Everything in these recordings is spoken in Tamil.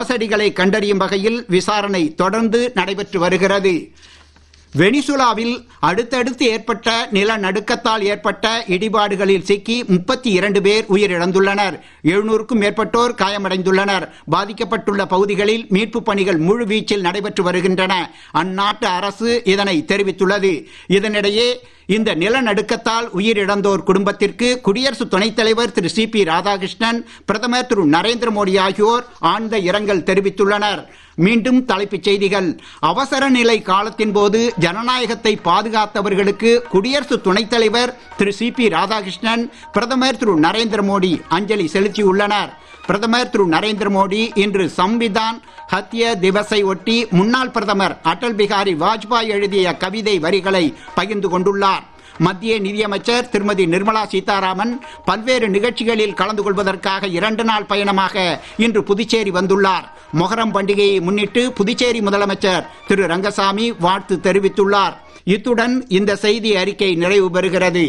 மோசடிகளை கண்டறியும் வகையில் விசாரணை தொடர்ந்து நடைபெற்று வருகிறது வெனிசுலாவில் அடுத்தடுத்து ஏற்பட்ட நிலநடுக்கத்தால் ஏற்பட்ட இடிபாடுகளில் சிக்கி முப்பத்தி இரண்டு பேர் உயிரிழந்துள்ளனர் எழுநூறுக்கும் மேற்பட்டோர் காயமடைந்துள்ளனர் பாதிக்கப்பட்டுள்ள பகுதிகளில் மீட்புப் பணிகள் முழுவீச்சில் நடைபெற்று வருகின்றன அந்நாட்டு அரசு இதனை தெரிவித்துள்ளது இதனிடையே இந்த நிலநடுக்கத்தால் உயிரிழந்தோர் குடும்பத்திற்கு குடியரசு துணைத் தலைவர் திரு சி பி ராதாகிருஷ்ணன் பிரதமர் திரு நரேந்திர மோடி ஆகியோர் ஆழ்ந்த இரங்கல் தெரிவித்துள்ளனர் மீண்டும் தலைப்புச் செய்திகள் அவசர நிலை காலத்தின் போது ஜனநாயகத்தை பாதுகாத்தவர்களுக்கு குடியரசு துணைத் தலைவர் திரு சி பி ராதாகிருஷ்ணன் பிரதமர் திரு நரேந்திர மோடி அஞ்சலி செலுத்தியுள்ளனர் பிரதமர் திரு நரேந்திர மோடி இன்று சம்விதான் ஹத்ய திவஸை ஒட்டி முன்னாள் பிரதமர் அடல் பிகாரி வாஜ்பாய் எழுதிய கவிதை வரிகளை பகிர்ந்து கொண்டுள்ளார் மத்திய நிதியமைச்சர் திருமதி நிர்மலா சீதாராமன் பல்வேறு நிகழ்ச்சிகளில் கலந்து கொள்வதற்காக இரண்டு நாள் பயணமாக இன்று புதுச்சேரி வந்துள்ளார் மொஹரம் பண்டிகையை முன்னிட்டு புதுச்சேரி முதலமைச்சர் திரு ரங்கசாமி வாழ்த்து தெரிவித்துள்ளார் இத்துடன் இந்த செய்தி அறிக்கை நிறைவு பெறுகிறது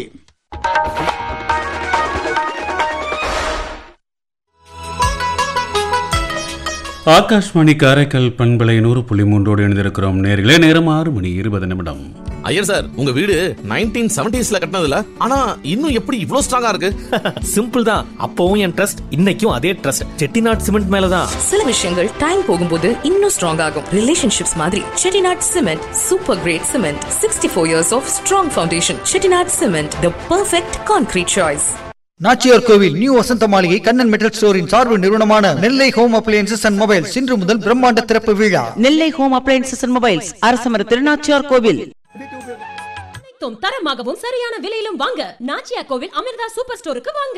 ஆகாஷ்வாணி காரைக்கால் பண்பலை நூறு புள்ளி மூன்றோடு இணைந்திருக்கிறோம் நேர்களே நேரம் ஆறு மணி இருபது நிமிடம் ஐயர் சார் உங்க வீடு நைன்டீன் செவன்டிஸ்ல கட்டினதுல ஆனா இன்னும் எப்படி இவ்ளோ ஸ்ட்ராங்கா இருக்கு சிம்பிள் தான் அப்பவும் என் ட்ரஸ்ட் இன்னைக்கும் அதே ட்ரஸ்ட் செட்டிநாட் சிமெண்ட் மேலதான் சில விஷயங்கள் டைம் போகும்போது இன்னும் ஸ்ட்ராங் ஆகும் ரிலேஷன்ஷிப்ஸ் மாதிரி Chettinad cement super great cement sixty four years of strong foundation Chettinad cement the perfect concrete choice Nachiyar Koil new Vasantha Maaligai Kannan metal ஸ்டோரின் சார்பு நிறுவனமான Nellai home appliances and mobiles இன்று முதல் பிரம்மாண்ட திறப்பு விழா Nellai home appliances and mobiles அரசமர திருநாச்சியார் கோவில் அனைத்தும் தரமாகவும் சரியான விலையிலும் வாங்க நாச்சியா கோவில் அமிர்தா சூப்பர் ஸ்டோருக்கு வாங்க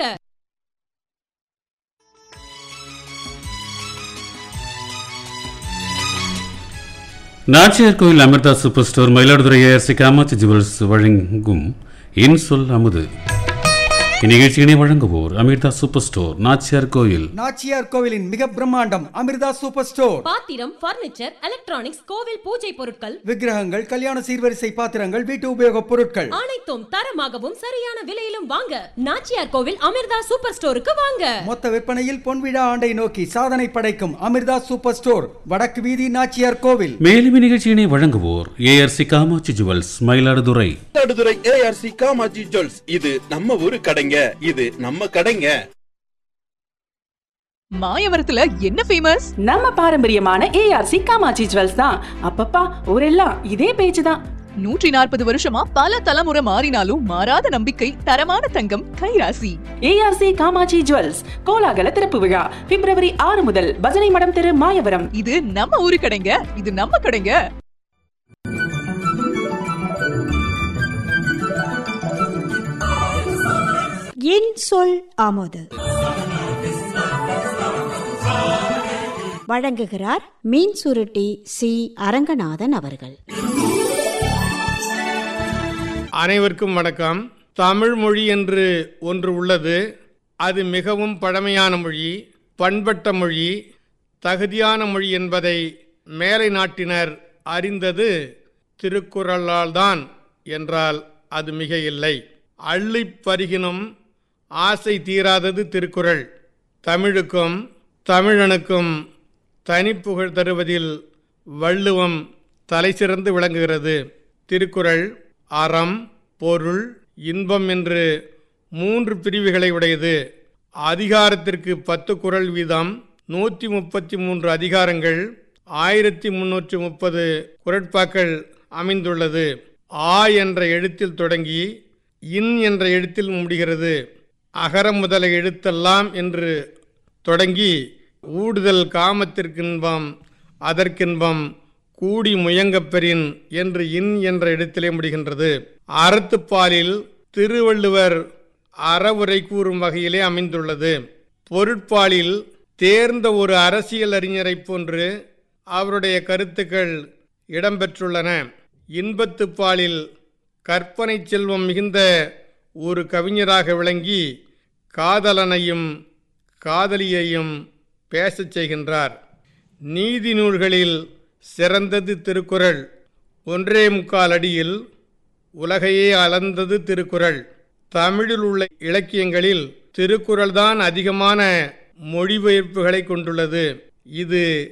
Nachiyar Koil Amirtha super store Mayiladuthurai ARC Kamatchi jewels வழங்கும் இன்சொல் அமுது இந்நிகழ்ச்சியினை வழங்குவோர் அமிர்தா சூப்பர் ஸ்டோர் நாச்சியார் கோயில் நாச்சியார் கோவிலின் மிக பிரம்மாண்டம் அமிர்தா சூப்பர் ஸ்டோர் பாத்திரம் பர்னிச்சர் எலக்ட்ரானிக்ஸ் கோவில் பூஜை பொருட்கள் விக்கிரகங்கள் கல்யாண சீர்வரிசை பாத்திரங்கள் வீட்டு உபயோகப் பொருட்கள் அனைத்தும் தரமாகவும் சரியான விலையிலும் வாங்க நாச்சியார் கோவில் அமிர்தா சூப்பர் ஸ்டோருக்கு வாங்க மொத்த விற்பனையில் பொன்விழா ஆண்டை நோக்கி சாதனை படைக்கும் அமிர்தா சூப்பர் ஸ்டோர் வடக்கு வீதி நாச்சியார் கோவில் மேலும் இந்நிகழ்ச்சியினை வழங்குவோர் ARC Kamatchi jewels Mayiladuthurai Mayiladuthurai ARC Kamatchi jewels இது நம்ம ஊரு கடைங்க இது நம்ம கடைங்க மாயவரத்துல என்ன ஃபேமஸ் நம்ம பாரம்பரியமான ஏஆர்சி காமாட்சி ஜுவல்ஸ் தான் அப்பப்பா ஊரெல்லாம் இதே பேச்சு தான் நூற்றி நாற்பது வருஷமா பல தலைமுறை மாறினாலும் மாறாத நம்பிக்கை தரமான தங்கம் கைராசி ஏஆர்சி காமாட்சி ஜுவல்ஸ் கோலாகல திறப்பு விழா பிப்ரவரி ஆறு முதல் பஜனை மடம் தெரு மாயவரம் இது நம்ம ஊரு கடைங்க இது நம்ம கடைங்க என் சொல் ஆமோது வழங்குகிறார் மீன் சுருட்டி சி அரங்கநாதன் அவர்கள் அனைவருக்கும் வணக்கம் தமிழ் மொழி என்று ஒன்று உள்ளது அது மிகவும் பழமையான மொழி பண்பட்ட மொழி தகுதியான மொழி என்பதை மேலை நாட்டினர் அறிந்தது திருக்குறளால்தான் என்றால் அது மிக இல்லை அள்ளிப் பருகினும் ஆசை தீராதது திருக்குறள் தமிழுக்கும் தமிழனுக்கும் தனிப்புகழ் தருவதில் வள்ளுவம் தலைசிறந்து விளங்குகிறது திருக்குறள் அறம் பொருள் இன்பம் என்று மூன்று பிரிவுகளை உடையது அதிகாரத்திற்கு பத்து குறள் வீதம் நூற்றி முப்பத்தி மூன்று அதிகாரங்கள் ஆயிரத்தி முன்னூற்றி முப்பது குரட்பாக்கள் அமைந்துள்ளது ஆ என்ற எழுத்தில் தொடங்கி இன் என்ற எழுத்தில் முடிகிறது அகர முதல எழுத்தெல்லாம் என்று தொடங்கி ஊடுதல் காமத்திற்கின்பம் அதற்கின்பம் கூடி முயங்கப் பெறின் என்று இன் என்ற இடத்திலே முடிகின்றது அறத்துப்பாலில் திருவள்ளுவர் அறவுரை கூறும் வகையிலே அமைந்துள்ளது பொருட்பாலில் தேர்ந்த ஒரு அரசியல் அறிஞரைப் போன்று அவருடைய கருத்துக்கள் இடம்பெற்றுள்ளன இன்பத்துப்பாலில் கற்பனை செல்வம் மிகுந்த ஒரு கவிஞராக விளங்கி காதலனையும் காதலியையும் பேசச் செய்கின்றார் நீதி நூல்களில் சிறந்தது திருக்குறள் ஒன்றே முக்கால் அடியில் உலகையே அளந்தது திருக்குறள் தமிழில் உள்ள இலக்கியங்களில் திருக்குறள்தான் அதிகமான மொழிபெயர்ப்புகளை கொண்டுள்ளது இது